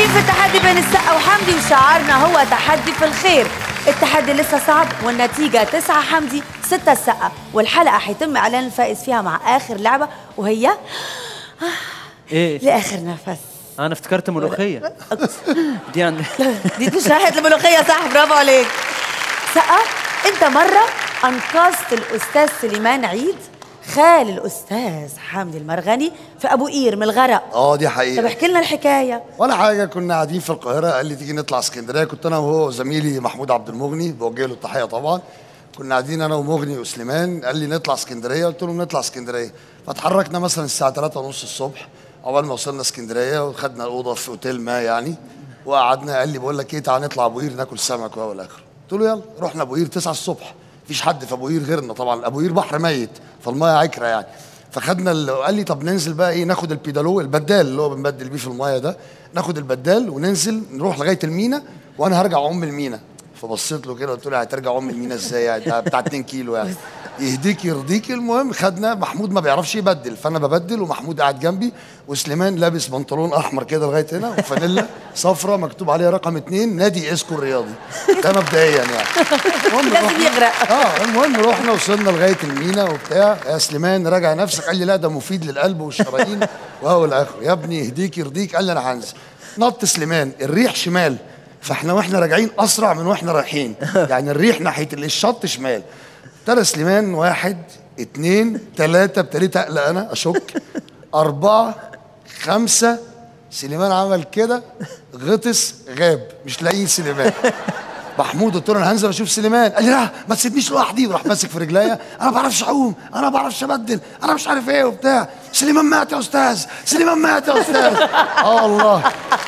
جديد في التحدي بين السقا وحمدي وشعارنا هو تحدي في الخير التحدي لسه صعب والنتيجة تسعة حمدي ستة السقا والحلقة حيتم إعلان الفائز فيها مع آخر لعبة وهي ايه لآخر نفس انا افتكرت ملوخيه دي عند دي مش راحت الملوخية صح برافو عليك سقا انت مرة انقذت الاستاذ سليمان عيد خال الاستاذ حمدي المرغني في ابو قير من الغرق اه دي طب حقيقة احكي لنا الحكاية ولا حاجة كنا قاعدين في القاهرة قال لي تيجي نطلع اسكندرية كنت أنا وهو زميلي محمود عبد المغني بوجه له التحية طبعا كنا قاعدين أنا ومغني وسليمان قال لي نطلع اسكندرية قلت له نطلع اسكندرية فتحركنا مثلا الساعة 3 ونص الصبح أول ما وصلنا اسكندرية وخدنا الأوضة في أوتيل ما يعني وقعدنا قال لي بقول لك إيه تعالى نطلع أبو قير ناكل سمك وهو الآخر قلت له يلا رحنا أبو قير 9 الصبح مفيش حد في أبو قير غيرنا طبعا أبو قير بحر ميت فالمية عكرة يعني فخدنا ال... قال لي طب ننزل بقى ايه ناخد البيدالو البدال اللي هو بنبدل بيه في المايه ده ناخد البدال وننزل نروح لغايه المينا وانا هرجع ام المينا فبصيت له كده قلت له هترجع ام المينا ازاي يعني ده بتاع 2 كيلو يعني يهديك يرضيك المهم خدنا محمود ما بيعرفش يبدل فانا ببدل ومحمود قاعد جنبي وسليمان لابس بنطلون احمر كده لغايه هنا وفانيلا صفرة مكتوب عليها رقم اتنين نادي اسكو الرياضي ده مبدئيا يعني المهم لازم رحنا- يغرق. اه المهم رحنا وصلنا لغايه المينا وبتاع يا سليمان راجع نفسك قال لي لا ده مفيد للقلب والشرايين وهو الاخر يا ابني يهديك يرضيك قال لي انا هنزل نط سليمان الريح شمال فاحنا واحنا راجعين اسرع من واحنا رايحين يعني الريح ناحيه الشط شمال ابتدى سليمان واحد اتنين تلاته ابتديت اقلق انا اشك اربعه خمسه سليمان عمل كده غطس غاب مش لاقيين سليمان محمود قلت له انا هنزل اشوف سليمان قال لي لا ما تسيبنيش لوحدي وراح ماسك في رجليا انا ما بعرفش اعوم انا ما بعرفش ابدل انا مش عارف ايه وبتاع سليمان مات يا استاذ سليمان مات يا استاذ اه والله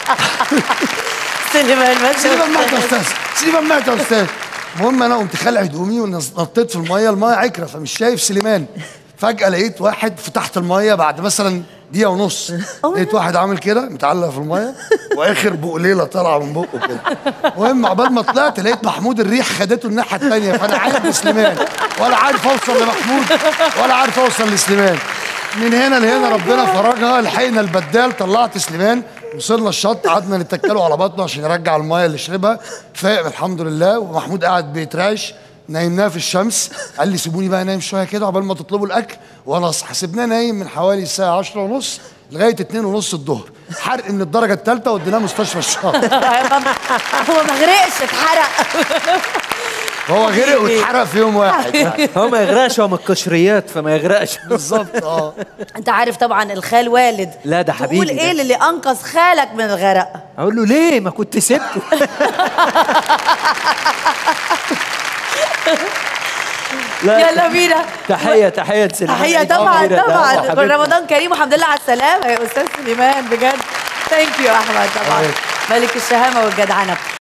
سليمان ما سليمان مات يا استاذ سليمان مات يا استاذ المهم انا قمت خالع هدومي ونطيت في الميه الميه عكره فمش شايف سليمان فجاه لقيت واحد في تحت الميه بعد مثلا دقيقه ونص لقيت واحد عامل كده متعلق في الميه واخر بقليله طالعه من بقه كده المهم عقبال ما طلعت لقيت محمود الريح خدته الناحيه الثانيه فانا عارف سليمان ولا عارف اوصل لمحمود ولا عارف اوصل لسليمان من هنا لهنا ربنا فرجها لحقنا البدال طلعت سليمان وصلنا الشط قعدنا نتكلوا على بطنه عشان يرجع المايه اللي شربها فاق الحمد لله ومحمود قاعد بيترعش نايمناه في الشمس قال لي سيبوني بقى نايم شويه كده عقبال ما تطلبوا الاكل وانا اصحى سيبناه نايم من حوالي الساعه 10 ونص لغايه 2 ونص الظهر حرق من الدرجه الثالثه وديناه مستشفى الشهر هو ما غرقش اتحرق هو غرق واتحرق في يوم واحد يعني. هو ما يغرقش هو من القشريات فما يغرقش بالظبط اه انت عارف طبعا الخال والد لا ده حبيبي تقول ده. ايه للي انقذ خالك من الغرق اقول له ليه ما كنت سبته لا يلا بينا تحيه تحيه سليمان تحية عيد طبعا كبيرة ده، طبعا وحبيبنا. رمضان كريم والحمد لله على السلامة يا أستاذ سليمان بجد ثانك يو أحمد طبعا ملك الشهامة والجدعنة